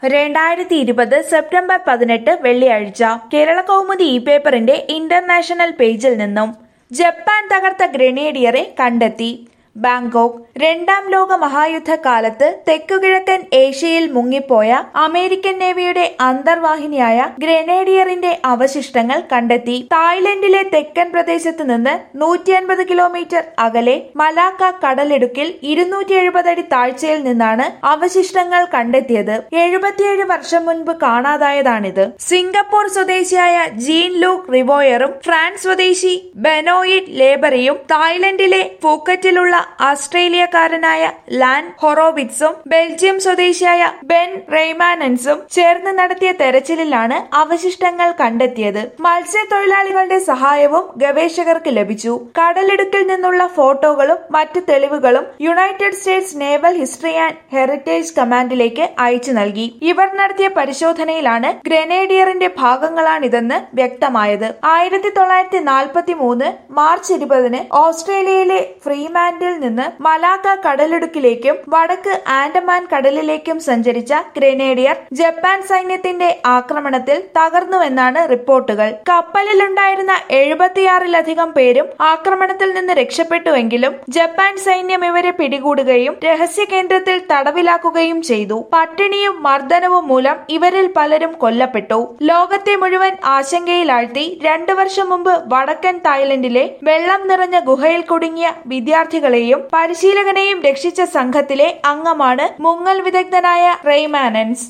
രണ്ടായിരത്തി ഇരുപത് സെപ്റ്റംബർ പതിനെട്ട് വെള്ളിയാഴ്ച കേരള കൗമുദി ഇ പേപ്പറിന്റെ ഇന്റർനാഷണൽ പേജിൽ നിന്നും ജപ്പാൻ തകർത്ത ഗ്രനേഡിയറെ കണ്ടെത്തി ബാങ്കോക്ക് രണ്ടാം ലോക മഹായുദ്ധ കാലത്ത് തെക്കുകിഴക്കൻ ഏഷ്യയിൽ മുങ്ങിപ്പോയ അമേരിക്കൻ നേവിയുടെ അന്തർവാഹിനിയായ ഗ്രനേഡിയറിന്റെ അവശിഷ്ടങ്ങൾ കണ്ടെത്തി തായ്ലൻഡിലെ തെക്കൻ പ്രദേശത്ത് നിന്ന് നൂറ്റി അൻപത് കിലോമീറ്റർ അകലെ മലാക്ക കടലിടുക്കിൽ ഇരുന്നൂറ്റി എഴുപത് അടി താഴ്ചയിൽ നിന്നാണ് അവശിഷ്ടങ്ങൾ കണ്ടെത്തിയത് എഴുപത്തിയേഴ് വർഷം മുൻപ് കാണാതായതാണിത് സിംഗപ്പൂർ സ്വദേശിയായ ജീൻ ലൂക്ക് റിവോയറും ഫ്രാൻസ് സ്വദേശി ബെനോയിഡ് ലേബറിയും തായ്ലൻഡിലെ ഫൂക്കറ്റിലുള്ള ഓസ്ട്രേലിയക്കാരനായ ലാൻ ഹൊറോവിറ്റ്സും ബെൽജിയം സ്വദേശിയായ ബെൻ റെയ്മാനൻസും ചേർന്ന് നടത്തിയ തെരച്ചിലിലാണ് അവശിഷ്ടങ്ങൾ കണ്ടെത്തിയത് മത്സ്യത്തൊഴിലാളികളുടെ സഹായവും ഗവേഷകർക്ക് ലഭിച്ചു കടലിടുക്കിൽ നിന്നുള്ള ഫോട്ടോകളും മറ്റു തെളിവുകളും United States Naval History and Heritage കമാൻഡിലേക്ക് അയച്ചു നൽകി ഇവർ നടത്തിയ പരിശോധനയിലാണ് ഗ്രനേഡിയറിന്റെ ഭാഗങ്ങളാണിതെന്ന് വ്യക്തമായത് ആയിരത്തി തൊള്ളായിരത്തി നാൽപ്പത്തി മൂന്ന് മാർച്ച് ഇരുപതിന് ഓസ്ട്രേലിയയിലെ ഫ്രീമാൻഡിൽ നിന്ന് മലാക്ക കടലിടുക്കിലേക്കും വടക്ക് ആൻഡമാൻ കടലിലേക്കും സഞ്ചരിച്ച ഗ്രനേഡിയർ ജപ്പാൻ സൈന്യത്തിന്റെ ആക്രമണത്തിൽ തകർന്നുവെന്നാണ് റിപ്പോർട്ടുകൾ കപ്പലിലുണ്ടായിരുന്ന എഴുപത്തിയാറിലധികം പേരും ആക്രമണത്തിൽ നിന്ന് രക്ഷപ്പെട്ടുവെങ്കിലും ജപ്പാൻ സൈന്യം ഇവരെ പിടികൂടുകയും രഹസ്യ കേന്ദ്രത്തിൽ തടവിലാക്കുകയും ചെയ്തു പട്ടിണിയും മർദ്ദനവും മൂലം ഇവരിൽ പലരും കൊല്ലപ്പെട്ടു ലോകത്തെ മുഴുവൻ ആശങ്കയിലാഴ്ത്തി രണ്ടു വർഷം മുമ്പ് വടക്കൻ തായ്ലൻഡിലെ വെള്ളം നിറഞ്ഞ ഗുഹയിൽ കുടുങ്ങിയ വിദ്യാർത്ഥികളെയും പരിശീലകനെയും രക്ഷിച്ച സംഘത്തിലെ അംഗമാണ് മുങ്ങൽ വിദഗ്ധനായ റെയ്മാനൻസ്